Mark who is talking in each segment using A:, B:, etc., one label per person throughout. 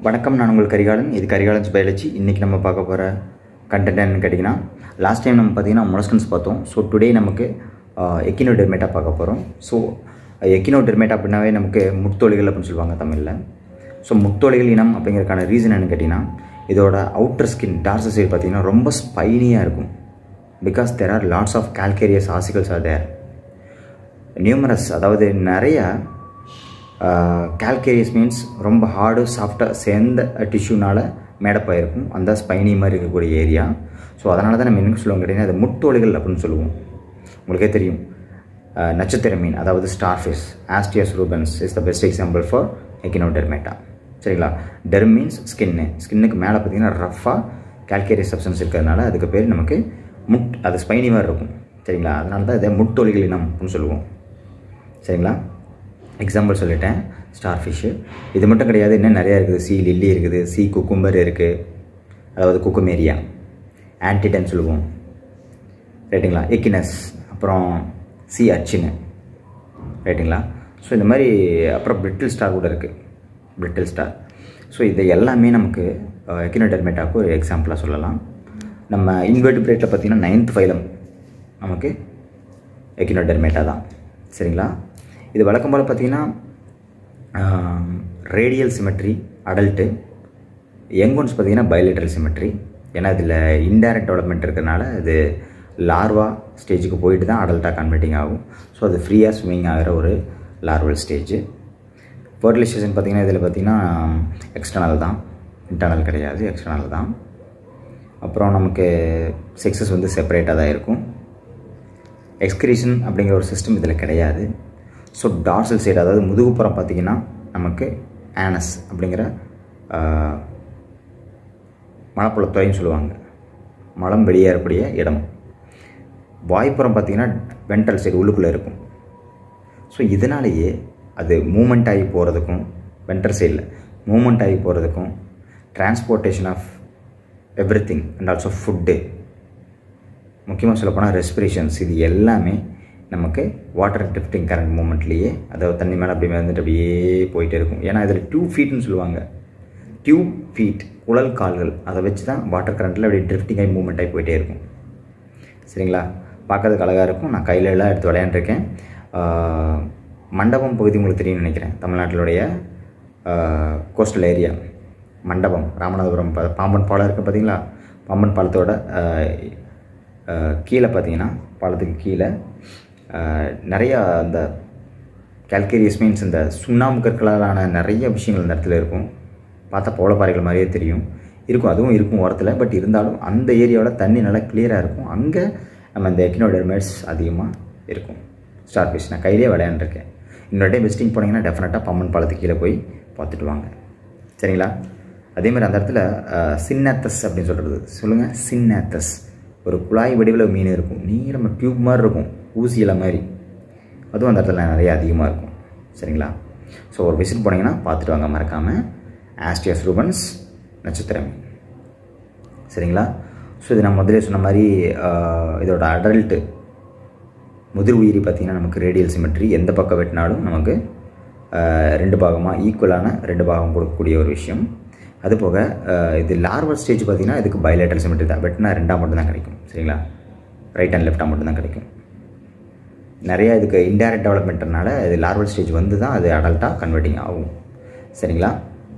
A: வணக்கம் நான் உங்கள் கரிகாலன் இது கரிகாலன்ஸ் பயாலஜி இன்றைக்கி நம்ம பார்க்க போகிற கண்டென்ட் என்னன்னு கேட்டிங்கன்னா லாஸ்ட் டைம் நம்ம பார்த்தீங்கன்னா மொலஸ்கன்ஸ் பார்த்தோம் ஸோ டுடே நமக்கு எக்கினோடெர்மேட்டா பார்க்க போகிறோம் ஸோ எக்கினோடெர்மேட்டா அப்படின்னாவே நமக்கு முத்தோலிகள் அப்படின்னு சொல்லுவாங்க தமிழில் ஸோ முத்தோலிகள் இனம் அப்படிங்கிறதுக்கான ரீசன் என்னன்னு கேட்டிங்கன்னா இதோட அவுட்டர் ஸ்கின் டார்சல் சைடு பார்த்தீங்கன்னா ரொம்ப ஸ்பைனியாக இருக்கும் because there are lots of calcareous ossicles are there numerous அதாவது நிறைய கால்கேரியஸ் மீன்ஸ் ரொம்ப ஹார்டு சாஃப்டாக சேர்ந்த டிஷ்யூனால் மேடப்பாக இருக்கும் அந்த ஸ்பைனி மாதிரி இருக்கக்கூடிய ஏரியா ஸோ அதனால தான் நம்ம என்ன சொல்லுவோம் கேட்டிங்கன்னா அது முட்டோலிகள் அப்படின்னு சொல்லுவோம் உங்களுக்கே தெரியும் அஹ், நட்சத்திர மீன் அதாவது starfish Asterias rubens is the best example for echinodermata சரிங்களா டெர்ம் மீன்ஸ் ஸ்கின்னு ஸ்கின்னுக்கு மேலே பார்த்தீங்கன்னா ரஃபாக கால்கேரியஸ் சப்ஸ்டன்ஸ் இருக்கிறதுனால அதுக்கு பேர் நமக்கு முட் அது ஸ்பைனி மாதிரி இருக்கும் சரிங்களா அதனால தான் இதை முட்டோலிகள் இனம் அப்படின்னு சொல்லுவோம் சரிங்களா எக்ஸாம்பிள் சொல்லிட்டேன் ஸ்டார் ஃபிஷ்ஷு இது மட்டும் கிடையாது இன்னும் நிறையா இருக்குது சி லில்லி இருக்குது சி குக்கும்பர் இருக்குது அதாவது குக்குமேரியா ஆன்டிடன் சொல்லுவோம் ரைட்டுங்களா எக்கினஸ் அப்புறம் சி அச்சின்னு ரைட்டுங்களா ஸோ இந்த மாதிரி அப்புறம் பிரிட்டில் ஸ்டார் கூட இருக்குது பிரிட்டில் ஸ்டார் ஸோ இது எல்லாமே நமக்கு எக்கினோடெர்மேட்டாவுக்கு ஒரு எக்ஸாம்பிளாக சொல்லலாம் நம்ம இன்வெர்டிபிரேட்டில் பார்த்தீங்கன்னா நைன்த் ஃபைலம் நமக்கு எக்கினோடெர்மேட்டா தான் சரிங்களா இது வழக்கம் போல் பார்த்தீங்கன்னா radial symmetry adult young ones பார்த்தீங்கன்னா பயோலிட்டரல் சிமெட்ரி ஏன்னா இதில் இன்டைரக்ட் டெவலப்மெண்ட் இருக்கிறனால இது லார்வா ஸ்டேஜுக்கு போயிட்டு தான் அடல்ட்டாக கன்வெர்ட்டிங் ஆகும் ஸோ அது ஃப்ரீயாக ஸ்விமிங் ஆகிற ஒரு லார்வல் ஸ்டேஜ் ஃபர்டிலைசேஷன் பார்த்தீங்கன்னா இதில் பார்த்தீங்கன்னா எக்ஸ்டர்னல் தான் இன்டர்னல் கிடையாது எக்ஸ்டர்னல் தான் அப்புறம் நமக்கு செக்ஸஸ் வந்து செப்பரேட்டாக தான் இருக்கும் எக்ஸ்கிரீஷன் அப்படிங்கிற ஒரு சிஸ்டம் இதில் கிடையாது ஸோ டார்சல் சைடு அதாவது முதுகுப்புறம் பார்த்தீங்கன்னா நமக்கு ஆனஸ் அப்படிங்கிற மலப்புலத்துறைன்னு சொல்லுவாங்க மலம் வெளியேறக்கூடிய இடம் வாய்ப்புறம் பார்த்தீங்கன்னா வென்ட்ரல் சைடு உள்ளுக்குள்ளே இருக்கும் ஸோ இதனாலேயே அது மூமெண்ட் ஆகி போகிறதுக்கும் வென்ட்ரல் சைடில் மூமெண்ட் ஆகி போகிறதுக்கும் transportation of everything and also food முக்கியமாக சொல்லப்போனால் ரெஸ்பிரேஷன்ஸ் இது எல்லாமே நமக்கு வாட்டர் ட்ரிஃப்டிங் கரண்ட் மூமெண்ட்லேயே அதாவது தண்ணி மேலே அப்படியே வந்துட்டு அப்படியே போயிட்டே இருக்கும் ஏன்னா இதில் டியூப் ஃபீட்னு சொல்லுவாங்க டியூப் ஃபீட் குழல் கால்கள் அதை வச்சு தான் வாட்டர் கரண்ட்டில் அப்படியே ட்ரிஃப்டிங் ஆகி மூமெண்ட் ஆகி போயிட்டே இருக்கும் சரிங்களா பார்க்கறதுக்கு அழகாக இருக்கும் நான் கையில எல்லாம் எடுத்து விளையாண்டுருக்கேன் ஆஹ், மண்டபம் பகுதி உங்களுக்கு தெரியும்னு நினைக்கிறேன் தமிழ்நாட்டிலுடைய கோஸ்டல் ஏரியா மண்டபம் ராமநாதபுரம் பா- பாம்பன் பாலம் இருக்குது பார்த்தீங்களா பாம்பன் பாலத்தோட ஆஹ், ஆஹ், கீழே பார்த்தீங்கன்னா பாலத்துக்கு கீழே ஆஹ், நிறையா அந்த கால்கேரியஸ் மீன்ஸ் இந்த சுண்ணாம்பு கற்களாலான நிறைய விஷயங்கள் இந்த இடத்துல இருக்கும் பார்த்தா பவளப்பாறைகள் மாதிரியே தெரியும் இருக்கும் அதுவும் இருக்கும் ஓரத்தில் பட் இருந்தாலும் அந்த ஏரியாவில் தண்ணி நல்லா கிளியராக இருக்கும் அங்கே நம்ம இந்த எக்கினோடெர்மேட்ஸ் அதிகமாக இருக்கும் ஸ்டார் ஃபிஷ் நான் கையிலே விளையாண்டுருக்கேன் இன்னொரு டைம் விசிட்டிங் போனீங்கன்னா டெஃபினட்டாக பம்மன் பாலத்துக்கு கீழே போய் பார்த்துட்டு வாங்க சரிங்களா அதே மாதிரி அந்த இடத்துல சின்னத்தஸ் அப்படின்னு சொல்கிறது சொல்லுங்கள் சின்னத்தஸ் ஒரு குழாய் வடிவில் மீன் இருக்கும் நீளமாக டியூப் மாதிரி இருக்கும் ஊசி இலை மாதிரி அதுவும் அந்த இடத்துல நிறைய அதிகமாக இருக்கும் சரிங்களா ஸோ ஒரு விசிட் போனீங்கன்னா பார்த்துட்டு வாங்க மறக்காமல் ஆஸ்டியஸ் ரூபன்ஸ் நட்சத்திரம் சரிங்களா ஸோ இது நான் முதலே சொன்ன மாதிரி ஆஹ், இதோட அடல்ட்டு முதிர் உயிரி பார்த்திங்கன்னா நமக்கு ரேடியல் சிமெட்ரி எந்த பக்கம் வெட்டினாலும் நமக்கு ஆஹ், ரெண்டு பாகமாக ஈக்குவலான ரெண்டு பாகம் கொடுக்கக்கூடிய ஒரு விஷயம் அதுபோக ஆஹ், இது லார்வல் ஸ்டேஜ் பார்த்திங்கன்னா இதுக்கு பயோலேட்டர் சிமெட்ரி தான் வெட்டினா ரெண்டாக மட்டும் தான் கிடைக்கும் சரிங்களா ரைட் அண்ட் லெஃப்டாக மட்டும் தான் கிடைக்கும் நிறைய இதுக்கு இன்டைரக்ட் டெவலப்மெண்ட்னால இது லார்வல் ஸ்டேஜ் வந்து தான் அது அடல்ட்டாக கன்வெர்ட்டிங் ஆகும் சரிங்களா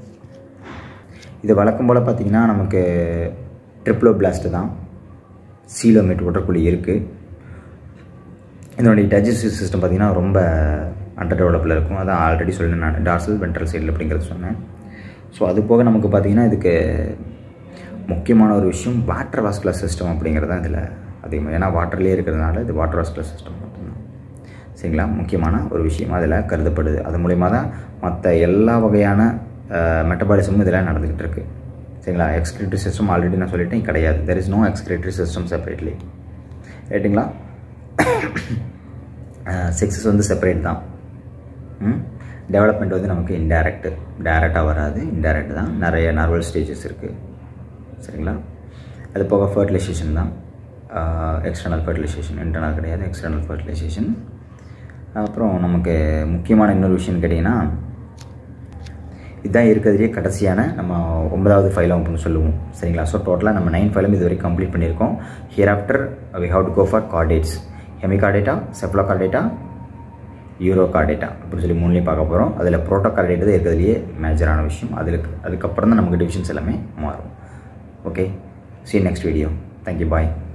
A: இது வழக்கம் போல் பார்த்திங்கன்னா நமக்கு ட்ரிப்ளோ பிளாஸ்ட் தான் சீலோமீட் உடற்குழி இருக்குது இதனுடைய டைஜஸ்டிவ் சிஸ்டம் பார்த்திங்கன்னா ரொம்ப அண்டர் டெவலப்பில் இருக்கும் அதான் ஆல்ரெடி சொல்லினேன் நான் டார்சல் வென்ட்ரல் சைடில் அப்படிங்கிறது சொன்னேன் ஸோ அது போக நமக்கு பார்த்திங்கன்னா இதுக்கு முக்கியமான ஒரு விஷயம் வாட்டர் வாஸ்குலர் சிஸ்டம் அப்படிங்கிறது தான் இதில் அதிகமாக ஏன்னா வாட்டர்லேயே இருக்கிறதுனால இது வாட்டர் வாஸ்குலர் சிஸ்டம் மட்டும்தான் சரிங்களா முக்கியமான ஒரு விஷயமா அதில் கருதப்படுது அது மூலிமா தான் மற்ற எல்லா வகையான மெட்டபாலிசமும் இதில் நடந்துக்கிட்டு இருக்கு சரிங்களா எக்ஸ்கிரிட்டரி சிஸ்டம் ஆல்ரெடி நான் சொல்லிட்டேன் கிடையாது there is no excretory system separately ரைட்டுங்களா செக்ஸஸ் வந்து செப்பரேட் தான் டெவலப்மெண்ட் வந்து நமக்கு இன்டைரக்ட் டைரெக்டாக வராது இன்டைரக்ட் தான் நிறைய நர்வல் ஸ்டேஜஸ் இருக்குது சரிங்களா அது போக ஃபர்டிலைசேஷன் தான் எக்ஸ்டர்னல் ஃபர்டிலைசேஷன் இன்டர்னல் கிடையாது எக்ஸ்டர்னல் ஃபர்டிலைசேஷன் அப்புறம் நமக்கு முக்கியமான இன்னொரு விஷயம் கேட்டிங்கன்னா இதுதான் இருக்கிறதுலே கடைசியான நம்ம ஒன்பதாவது ஃபைலம் அப்படின்னு சொல்லுவோம் சரிங்களா ஸோ டோட்டலாக நம்ம நைன் ஃபைலும் இது வரைக்கும் கம்ப்ளீட் பண்ணியிருக்கோம் hereafter we have to go for chordates hemichordata cephalochordata urochordata அப்படின்னு சொல்லி மூணுலேயும் பார்க்க போகிறோம் அதில் ப்ரோட்டோ கார்டேட்டா தான் இருக்கிறதுலையே மேஜரான விஷயம் அதில் அதுக்கப்புறம் தான் நமக்கு டிவிஷன்ஸ் எல்லாமே மாறும் okay see next video thank you பாய்